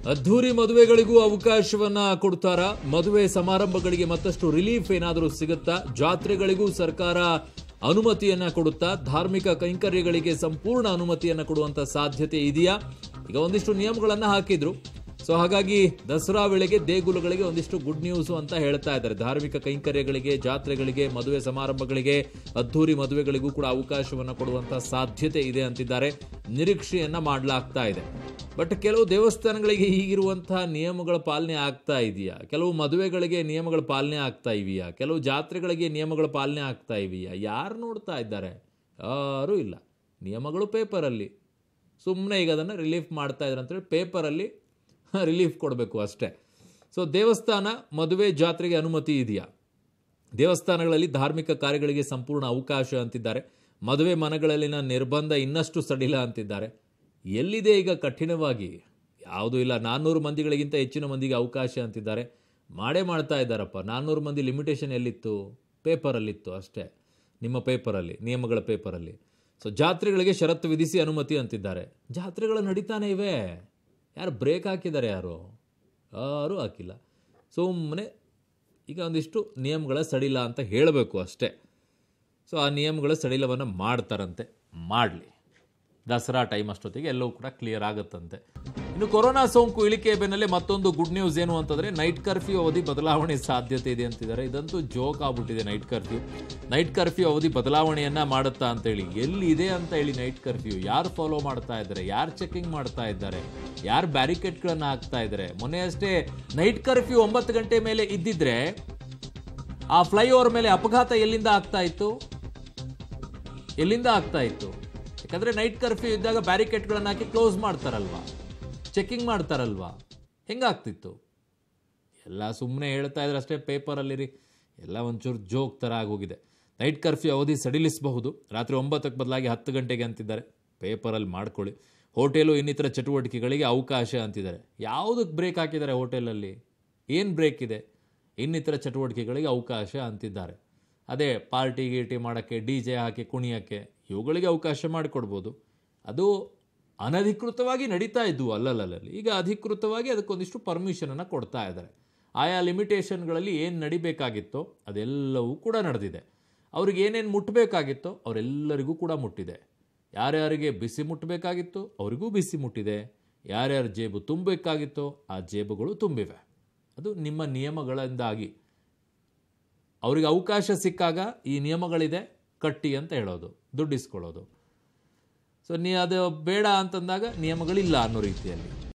ಅದ್ಧೂರಿ ಮದುವೆಗಳಿಗೂ ಅವಕಾಶವನ್ನ ಕೊಡ್ತಾರ ಮದುವೆ ಸಮಾರಂಭಗಳಿಗೆ ಮತ್ತಷ್ಟು ರಿಲೀಫ್ ಏನಾದರೂ ಸಿಗುತ್ತಾ ಜಾತ್ರೆಗಳಿಗೂ ಸರ್ಕಾರ ಅನುಮತಿಯನ್ನ ಕೊಡುತ್ತಾ ಧಾರ್ಮಿಕ ಕೈಂಕರ್ಯಗಳಿಗೆ ಸಂಪೂರ್ಣ ಅನುಮತಿಯನ್ನ ಕೊಡುವಂತ ಸಾಧ್ಯತೆ ಇದೆಯಾ ಈಗ ಒಂದಿಷ್ಟು ನಿಯಮಗಳನ್ನ ಹಾಕಿದ್ರು ಸೊ ಹಾಗಾಗಿ ದಸರಾ ವೇಳೆಗೆ ದೇಗುಲಗಳಿಗೆ ಒಂದಿಷ್ಟು ಗುಡ್ ನ್ಯೂಸ್ ಅಂತ ಹೇಳ್ತಾ ಇದ್ದಾರೆ ಧಾರ್ಮಿಕ ಕೈಂಕರ್ಯಗಳಿಗೆ ಜಾತ್ರೆಗಳಿಗೆ ಮದುವೆ ಸಮಾರಂಭಗಳಿಗೆ ಅದ್ಧೂರಿ ಮದುವೆಗಳಿಗೂ ಕೂಡ ಅವಕಾಶವನ್ನ ಕೊಡುವಂತ ಸಾಧ್ಯತೆ ಇದೆ ಅಂತಿದ್ದಾರೆ ನಿರೀಕ್ಷೆಯನ್ನ ಮಾಡಲಾಗ್ತಾ ಇದೆ ಬಟ್ ಕೆಲವು ದೇವಸ್ಥಾನಗಳಿಗೆ ಈಗಿರುವಂತಹ ನಿಯಮಗಳ ಪಾಲನೆ ಆಗ್ತಾ ಇದೆಯಾ ಕೆಲವು ಮದುವೆಗಳಿಗೆ ನಿಯಮಗಳ ಪಾಲನೆ ಆಗ್ತಾ ಇದೆಯಾ ಕೆಲವು ಜಾತ್ರೆಗಳಿಗೆ ನಿಯಮಗಳ ಪಾಲನೆ ಆಗ್ತಾ ಇದೆಯಾ ಯಾರು ನೋಡ್ತಾ ಇದ್ದಾರೆ ಯಾರೂ ಇಲ್ಲ ನಿಯಮಗಳು ಪೇಪರಲ್ಲಿ ಸುಮ್ಮನೆ ಈಗ ಅದನ್ನು ರಿಲೀಫ್ ಮಾಡ್ತಾ ಇದ್ದಾರೆ ಅಂತೇಳಿ ಪೇಪರಲ್ಲಿ ರಿಲೀಫ್ ಕೊಡಬೇಕು ಅಷ್ಟೇ ಸೊ ದೇವಸ್ಥಾನ ಮದುವೆ ಜಾತ್ರೆಗೆ ಅನುಮತಿ ಇದೆಯಾ ದೇವಸ್ಥಾನಗಳಲ್ಲಿ ಧಾರ್ಮಿಕ ಕಾರ್ಯಗಳಿಗೆ ಸಂಪೂರ್ಣ ಅವಕಾಶ ಅಂತಿದ್ದಾರೆ ಮದುವೆ ಮನೆಗಳಲ್ಲಿನ ನಿರ್ಬಂಧ ಇನ್ನಷ್ಟು ಸಡಿಲ ಅಂತಿದ್ದಾರೆ ಎಲ್ಲಿದೆ ಈಗ ಕಠಿಣವಾಗಿ ಯಾವುದೂ ಇಲ್ಲ ನಾನ್ನೂರು ಮಂದಿಗಳಿಗಿಂತ ಹೆಚ್ಚಿನ ಮಂದಿಗೆ ಅವಕಾಶ ಅಂತಿದ್ದಾರೆ ಮಾಡೇ ಮಾಡ್ತಾ ಇದ್ದಾರಪ್ಪ ನಾನ್ನೂರು ಮಂದಿ ಲಿಮಿಟೇಷನ್ ಎಲ್ಲಿತ್ತು ಪೇಪರಲ್ಲಿತ್ತು ಅಷ್ಟೇ ನಿಮ್ಮ ಪೇಪರಲ್ಲಿ ನಿಯಮಗಳ ಪೇಪರಲ್ಲಿ ಸೊ ಜಾತ್ರೆಗಳಿಗೆ ಷರತ್ತು ವಿಧಿಸಿ ಅನುಮತಿ ಅಂತಿದ್ದಾರೆ ಜಾತ್ರೆಗಳು ನಡೀತಾನೆ ಇವೆ ಯಾರು ಬ್ರೇಕ್ ಹಾಕಿದ್ದಾರೆ ಯಾರು ಯಾರೂ ಹಾಕಿಲ್ಲ ಸುಮ್ಮನೆ ಈಗ ಒಂದಿಷ್ಟು ನಿಯಮಗಳ ಸಡಿಲ ಅಂತ ಹೇಳಬೇಕು ಅಷ್ಟೇ ಸೊ ಆ ನಿಯಮಗಳ ಸಡಿಲವನ್ನು ಮಾಡ್ತಾರಂತೆ ಮಾಡಲಿ ದಸರಾ ಟೈಮ್ ಅಷ್ಟೊತ್ತಿಗೆ ಎಲ್ಲವೂ ಕೂಡ ಕ್ಲಿಯರ್ ಆಗುತ್ತಂತೆ ಇನ್ನು ಕೊರೋನಾ ಸೋಂಕು ಇಳಿಕೆ ಬೆನ್ನಲ್ಲೇ ಮತ್ತೊಂದು ಗುಡ್ ನ್ಯೂಸ್ ಏನು ಅಂತಂದ್ರೆ ನೈಟ್ ಕರ್ಫ್ಯೂ ಅವಧಿ ಬದಲಾವಣೆ ಸಾಧ್ಯತೆ ಇದೆ ಅಂತಿದ್ದಾರೆ ಇದಂತೂ ಜೋಕ್ ಆಗ್ಬಿಟ್ಟಿದೆ ನೈಟ್ ಕರ್ಫ್ಯೂ ನೈಟ್ ಕರ್ಫ್ಯೂ ಅವಧಿ ಬದಲಾವಣೆಯನ್ನ ಮಾಡುತ್ತಾ ಅಂತೇಳಿ ಎಲ್ಲಿದೆ ಅಂತ ಹೇಳಿ ನೈಟ್ ಕರ್ಫ್ಯೂ ಯಾರು ಫಾಲೋ ಮಾಡ್ತಾ ಇದ್ದಾರೆ ಯಾರು ಚೆಕಿಂಗ್ ಮಾಡ್ತಾ ಇದ್ದಾರೆ ಯಾರು ಬ್ಯಾರಿಕೇಡ್ಗಳನ್ನು ಹಾಕ್ತಾ ಇದ್ದಾರೆ ಮೊನ್ನೆ ಅಷ್ಟೇ ನೈಟ್ ಕರ್ಫ್ಯೂ ಒಂಬತ್ತು ಗಂಟೆ ಮೇಲೆ ಇದ್ದಿದ್ರೆ ಆ ಫ್ಲೈಓವರ್ ಮೇಲೆ ಅಪಘಾತ ಎಲ್ಲಿಂದ ಆಗ್ತಾ ಇತ್ತು ಎಲ್ಲಿಂದ ಆಗ್ತಾ ಇತ್ತು ಯಾಕಂದ್ರೆ ನೈಟ್ ಕರ್ಫ್ಯೂ ಇದ್ದಾಗ ಬ್ಯಾರಿಕೇಡ್ಗಳನ್ನು ಹಾಕಿ ಕ್ಲೋಸ್ ಮಾಡ್ತಾರಲ್ವಾ ಚೆಕಿಂಗ್ ಮಾಡ್ತಾರಲ್ವಾ ಹೆಂಗಾಗ್ತಿತ್ತು ಎಲ್ಲ ಸುಮ್ಮನೆ ಹೇಳ್ತಾ ಇದ್ರೆ ಅಷ್ಟೇ ಪೇಪರಲ್ಲಿ ರೀ ಎಲ್ಲ ಒಂಚೂರು ಜೋಕ್ ಥರ ಆಗೋಗಿದೆ ನೈಟ್ ಕರ್ಫ್ಯೂ ಅವಧಿ ಸಡಿಲಿಸಬಹುದು ರಾತ್ರಿ ಒಂಬತ್ತಕ್ಕೆ ಬದಲಾಗಿ ಹತ್ತು ಗಂಟೆಗೆ ಅಂತಿದ್ದಾರೆ ಪೇಪರಲ್ಲಿ ಮಾಡ್ಕೊಳ್ಳಿ ಹೋಟೆಲು ಇನ್ನಿತರ ಚಟುವಟಿಕೆಗಳಿಗೆ ಅವಕಾಶ ಅಂತಿದ್ದಾರೆ ಯಾವುದಕ್ಕೆ ಬ್ರೇಕ್ ಹಾಕಿದ್ದಾರೆ ಹೋಟೆಲಲ್ಲಿ ಏನು ಬ್ರೇಕ್ ಇದೆ ಇನ್ನಿತರ ಚಟುವಟಿಕೆಗಳಿಗೆ ಅವಕಾಶ ಅಂತಿದ್ದಾರೆ ಅದೇ ಪಾರ್ಟಿ ಗೀಟಿ ಮಾಡೋಕ್ಕೆ ಡಿ ಜೆ ಹಾಕಿ ಕುಣಿಯೋಕ್ಕೆ ಇವುಗಳಿಗೆ ಅವಕಾಶ ಮಾಡಿಕೊಡ್ಬೋದು ಅದು ಅನಧಿಕೃತವಾಗಿ ನಡೀತಾ ಇದ್ವು ಅಲ್ಲಲ್ಲಲ್ಲಿ ಈಗ ಅಧಿಕೃತವಾಗಿ ಅದಕ್ಕೊಂದಿಷ್ಟು ಪರ್ಮಿಷನನ್ನು ಕೊಡ್ತಾ ಇದ್ದಾರೆ ಆಯಾ ಲಿಮಿಟೇಷನ್ಗಳಲ್ಲಿ ಏನು ನಡಿಬೇಕಾಗಿತ್ತೋ ಅದೆಲ್ಲವೂ ಕೂಡ ನಡೆದಿದೆ ಅವ್ರಿಗೆ ಏನೇನು ಮುಟ್ಟಬೇಕಾಗಿತ್ತೋ ಅವರೆಲ್ಲರಿಗೂ ಕೂಡ ಮುಟ್ಟಿದೆ ಯಾರ್ಯಾರಿಗೆ ಬಿಸಿ ಮುಟ್ಟಬೇಕಾಗಿತ್ತು ಅವರಿಗೂ ಬಿಸಿ ಮುಟ್ಟಿದೆ ಯಾರ್ಯಾರ ಜೇಬು ತುಂಬಬೇಕಾಗಿತ್ತೋ ಆ ಜೇಬುಗಳು ತುಂಬಿವೆ ಅದು ನಿಮ್ಮ ನಿಯಮಗಳಿಂದಾಗಿ ಅವ್ರಿಗೆ ಅವಕಾಶ ಸಿಕ್ಕಾಗ ಈ ನಿಯಮಗಳಿದೆ ಕಟ್ಟಿ ಅಂತ ಹೇಳೋದು ದುಡ್ಡು ಇಸ್ಕೊಳ್ಳೋದು ಸೊ ನೀ ಅದು ಬೇಡ ಅಂತಂದಾಗ ನಿಯಮಗಳಿಲ್ಲ ಅನ್ನೋ ರೀತಿಯಲ್ಲಿ